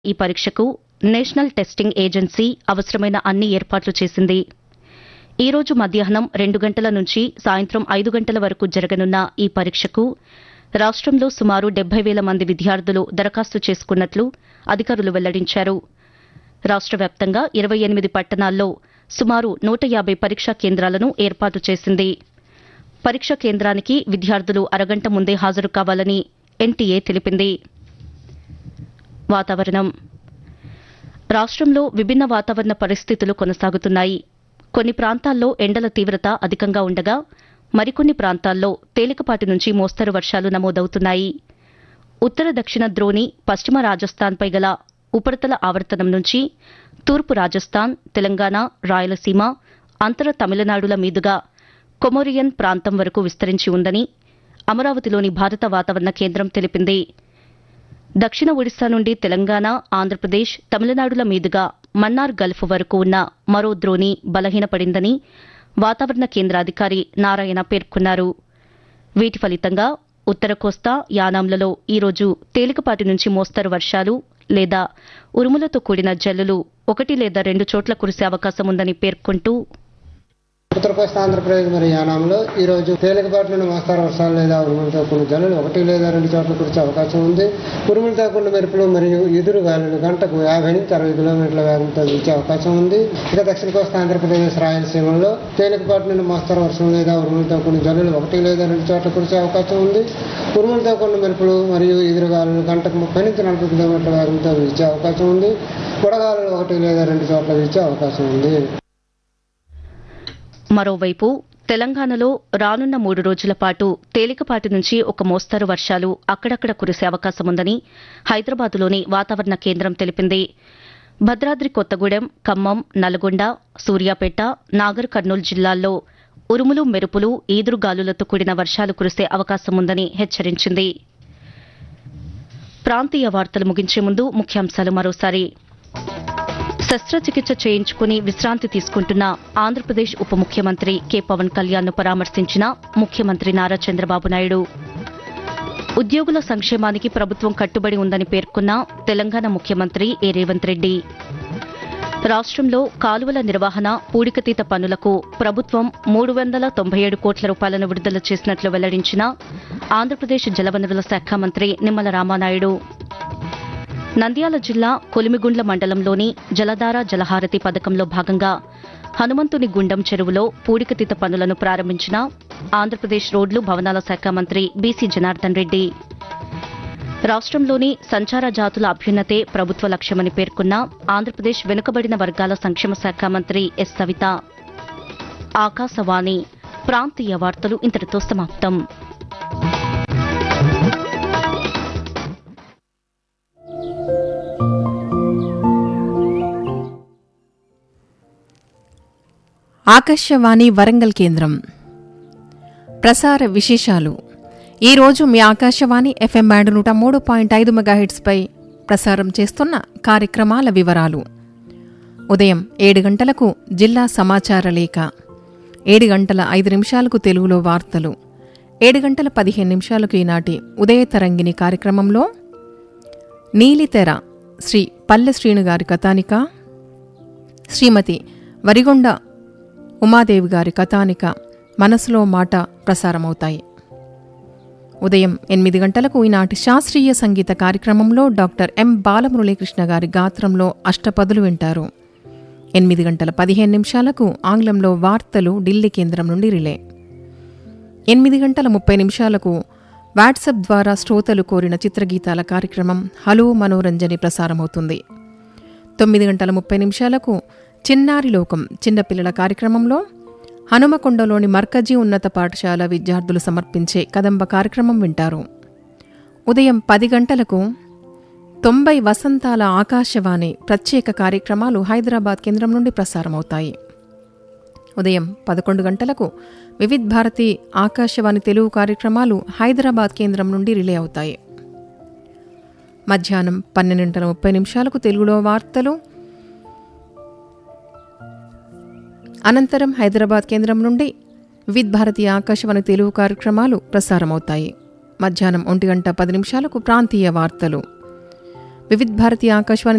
ఈ పరీక్షకు national testing agency అవసరమైన అన్ని ఏర్పాట్లు చేసింది ఈ రోజు మధ్యాహ్నం రెండు గంటల నుంచి సాయంత్రం ఐదు గంటల వరకు జరగనున్న ఈ పరీక్షకు రాష్టంలో సుమారు డెబ్బై వేల మంది విద్యార్థులు దరఖాస్తు చేసుకున్నట్లు అధికారులు వెల్లడించారు రాష్ట వ్యాప్తంగా ఇరవై ఎనిమిది పట్టణాల్లో సుమారు నూట యాబై పరీక్షా కేంద్రాలను ఏర్పాటు చేసింది పరీక్ష కేంద్రానికి విద్యార్థులు అరగంట ముందే హాజరు కావాలని ఎన్టీఏ తెలిపింది వాతావరణం రాష్ట్రంలో విభిన్న వాతావరణ పరిస్థితులు కొనసాగుతున్నాయి కొన్ని ప్రాంతాల్లో ఎండల తీవ్రత అధికంగా ఉండగా మరికొన్ని ప్రాంతాల్లో తేలికపాటి నుంచి మోస్తరు వర్షాలు నమోదవుతున్నాయి ఉత్తర దక్షిణ ద్రోణి పశ్చిమ రాజస్థాన్పై గల ఉపరితల ఆవర్తనం నుంచి తూర్పు రాజస్థాన్ తెలంగాణ రాయలసీమ అంతర తమిళనాడుల మీదుగా కొమోరియన్ ప్రాంతం వరకు విస్తరించి ఉందని అమరావతిలోని భారత వాతావరణ కేంద్రం తెలిపింది దక్షిణ ఒడిశా నుండి తెలంగాణ ఆంధ్రప్రదేశ్ తమిళనాడుల మీదుగా మన్నార్ గల్ఫ్ వరకు ఉన్న మరో ద్రోణి బలహీనపడిందని వాతావరణ కేంద్ర అధికారి నారాయణ పేర్కొన్నారు వీటి ఫలితంగా ఉత్తర కోస్తా యానాంలలో ఈరోజు తేలికపాటి నుంచి మోస్తరు వర్షాలు లేదా ఉరుములతో కూడిన జల్లులు ఒకటి లేదా రెండు చోట్ల కురిసే అవకాశం ఉందని పేర్కొంటూ ఉత్తర కోస్తా ఆంధ్రప్రదేశ్ మరియు యానాంలో ఈ రోజు తేలికపాటి నుండి మోస్తారు వర్షాలు లేదా ఉరుములతో కూడిన జల్లులు ఒకటి లేదా రెండు చోట్ల కురిసే అవకాశం ఉంది ఉరుములతో కూడిన మెరుపులు మరియు ఎదురు గాలులు గంటకు యాభై నుంచి అరవై కిలోమీటర్ల వేగంతో వీచే అవకాశం ఉంది ఇక దక్షిణ కోస్తా ఆంధ్రప్రదేశ్ రాయలసీమలో తేలికపాటి నుండి మోస్తారు వర్షం లేదా ఉరుములతో కూడిన జల్లులు ఒకటి లేదా రెండు చోట్ల కురిసే అవకాశం ఉంది ఉరుములతో కూడిన మెరుపులు మరియు ఎదురు గాలులు గంటకు ముప్పై నుంచి నలభై కిలోమీటర్ల వేగంతో వీచే అవకాశం ఉంది వడగాలులు ఒకటి లేదా రెండు చోట్ల వీచే అవకాశం ఉంది మరోవైపు తెలంగాణలో రానున్న మూడు రోజుల పాటు తేలికపాటి నుంచి ఒక మోస్తరు వర్షాలు అక్కడక్కడ కురిసే అవకాశం ఉందని హైదరాబాద్లోని వాతావరణ కేంద్రం తెలిపింది భద్రాద్రి కొత్తగూడెం ఖమ్మం నల్గొండ సూర్యాపేట నాగర్ కర్నూలు జిల్లాల్లో ఉరుములు మెరుపులు ఈదురుగాలులతో కూడిన వర్షాలు కురిసే అవకాశం ఉందని హెచ్చరించింది ప్రాంతీయ వార్తలు ముగించే ముందు ముఖ్యాంశాలు మరోసారి శస్త్రచికిత్స చేయించుకుని విశ్రాంతి తీసుకుంటున్న ఆంధ్రప్రదేశ్ ఉప ముఖ్యమంత్రి కె పవన్ కళ్యాణ్ ను పరామర్శించిన ముఖ్యమంత్రి నారా చంద్రబాబు నాయుడు ఉద్యోగుల సంక్షేమానికి ప్రభుత్వం కట్టుబడి ఉందని పేర్కొన్న తెలంగాణ ముఖ్యమంత్రి ఏ రేవంత్ రెడ్డి రాష్ట్రంలో కాలువల నిర్వహణ పూడికతీత పనులకు ప్రభుత్వం మూడు వందల తొంభై ఏడు కోట్ల రూపాయలను విడుదల చేసినట్లు వెల్లడించిన ఆంధ్రప్రదేశ్ జలవనరుల శాఖ మంత్రి నిమ్మల రామానాయుడు నంద్యాల జిల్లా కొలిమిగుండ్ల మండలంలోని జలధార జలహారతి పథకంలో భాగంగా హనుమంతుని గుండం చెరువులో పూడికతీత పనులను ప్రారంభించిన ఆంధ్రప్రదేశ్ రోడ్లు భవనాల శాఖ మంత్రి బీసీ జనార్దన్ రెడ్డి రాష్ట్రంలోని సంచార జాతుల అభ్యున్నతే ప్రభుత్వ లక్ష్యమని పేర్కొన్న ఆంధ్రప్రదేశ్ వెనుకబడిన వర్గాల సంక్షేమ శాఖ మంత్రి ఎస్ సవిత ఆకాశవాణి ప్రాంతీయ వార్తలు ఇంతటితో సమాప్తం ఆకాశవాణి వరంగల్ కేంద్రం ప్రసార విశేషాలు ఈరోజు మీ ఆకాశవాణి ఎఫ్ఎం బ్యాండ్ నూట మూడు పాయింట్ ఐదు మెగాహిట్స్పై ప్రసారం చేస్తున్న కార్యక్రమాల వివరాలు ఉదయం ఏడు గంటలకు జిల్లా సమాచార లేఖ ఏడు గంటల ఐదు నిమిషాలకు తెలుగులో వార్తలు ఏడు గంటల పదిహేను నిమిషాలకు ఈనాటి ఉదయ తరంగిణి కార్యక్రమంలో నీలితెర శ్రీ పల్లె శ్రీను గారి కథానిక శ్రీమతి వరిగొండ ఉమాదేవి గారి కథానిక మనసులో మాట ప్రసారమవుతాయి ఉదయం ఎనిమిది గంటలకు ఈనాటి శాస్త్రీయ సంగీత కార్యక్రమంలో డాక్టర్ ఎం బాలమురళీకృష్ణ గారి గాత్రంలో అష్టపదులు వింటారు ఎనిమిది గంటల పదిహేను నిమిషాలకు ఆంగ్లంలో వార్తలు ఢిల్లీ కేంద్రం నుండి రిలే ఎనిమిది గంటల ముప్పై నిమిషాలకు వాట్సాప్ ద్వారా శ్రోతలు కోరిన చిత్రగీతాల కార్యక్రమం హలో మనోరంజని ప్రసారమవుతుంది తొమ్మిది గంటల ముప్పై నిమిషాలకు చిన్నారి లోకం చిన్నపిల్లల కార్యక్రమంలో హనుమకొండలోని మర్కజీ ఉన్నత పాఠశాల విద్యార్థులు సమర్పించే కదంబ కార్యక్రమం వింటారు ఉదయం పది గంటలకు తొంభై వసంతాల ఆకాశవాణి ప్రత్యేక కార్యక్రమాలు హైదరాబాద్ కేంద్రం నుండి ప్రసారమవుతాయి ఉదయం పదకొండు గంటలకు వివిధ్ భారతి ఆకాశవాణి తెలుగు కార్యక్రమాలు హైదరాబాద్ కేంద్రం నుండి రిలే అవుతాయి మధ్యాహ్నం పన్నెండు గంటల ముప్పై నిమిషాలకు తెలుగులో వార్తలు అనంతరం హైదరాబాద్ కేంద్రం నుండి వివిధ్ భారతి ఆకాశవాణి తెలుగు కార్యక్రమాలు ప్రసారమవుతాయి మధ్యాహ్నం ఒంటి గంట పది నిమిషాలకు ప్రాంతీయ వార్తలు వివిధ్ భారతి ఆకాశవాణి